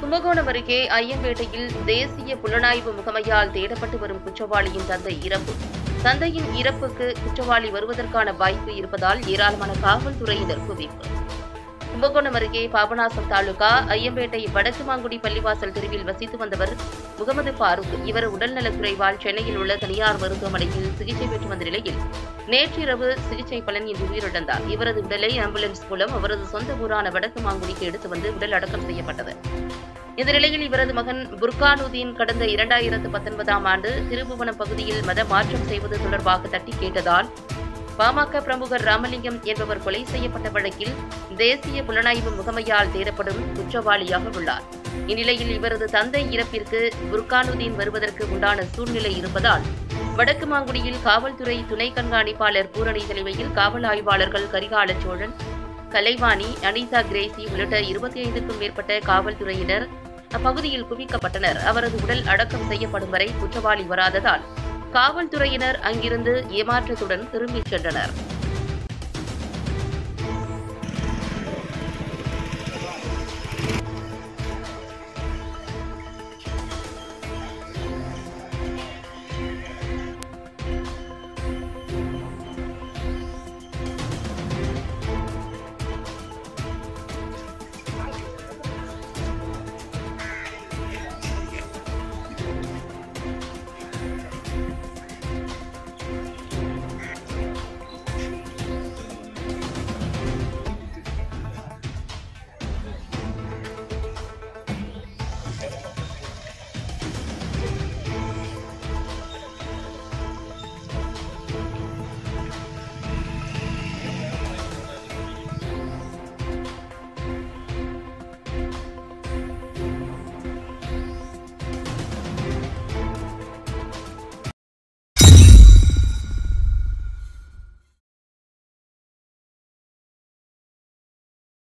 கும்பகோணம் அருகே ஐயம்பேட்டையில் தேசிய புலனாய்வு முகமையால் தேடப்பட்டு வரும் குற்றவாளியின் தந்தை இறப்பு தந்தையின் இறப்புக்கு குற்றவாளி வருவதற்கான வாய்ப்பு இருப்பதால் ஏராளமான காவல்துறையினர் குவிப்பு கும்பகோணம் அருகே பாபநாசம் தாலுகா ஐயம்பேட்டை வடக்கு மாங்குடி பள்ளிவாசல் தெருவில் வசித்து வந்தவர் முகமது ஃபாரூக் இவர் உடல்நலக்குறைவால் சென்னையில் உள்ள தனியார் மருத்துவமனையில் சிகிச்சை பெற்று வந்த நிலையில் நேற்றிரவு சிகிச்சை பலனின்றி உயிரிழந்தார் இவரது உடலை ஆம்புலன்ஸ் மூலம் அவரது சொந்த ஊரான வடக்கு மாங்குடிக்கு எடுத்து வந்து உடல் அடக்கம் செய்யப்பட்டது இந்த நிலையில் இவரது மகன் புர்கானுதீன் கடந்த இரண்டாயிரத்து பத்தொன்பதாம் ஆண்டு திருபுவனம் பகுதியில் மத மாற்றம் செய்வது தொடர்பாக தட்டி கேட்டதால் பாமக பிரமுகர் ராமலிங்கம் என்பவர் கொலை செய்யப்பட்ட வழக்கில் தேசிய புலனாய்வு முகமையால் தேடப்படும் குற்றவாளியாக உள்ளார் இந்நிலையில் இவரது தந்தை இறப்பிற்கு புர்கானுதீன் வருவதற்கு உண்டான சூழ்நிலை இருப்பதால் வடக்கு மாங்குடியில் காவல்துறை துணை கண்காணிப்பாளர் பூரணி தலைமையில் காவல் ஆய்வாளர்கள் கரிகால சோழன் கலைவாணி அனிதா கிரேசி உள்ளிட்ட இருபத்தி ஐந்துக்கும் மேற்பட்ட காவல்துறையினர் அப்பகுதியில் குவிக்கப்பட்டனர் அவரது உடல் அடக்கம் செய்யப்படும் வரை குற்றவாளி வராததால் காவல்துறையினர் அங்கிருந்து ஏமாற்றத்துடன் திரும்பிச் சென்றனர்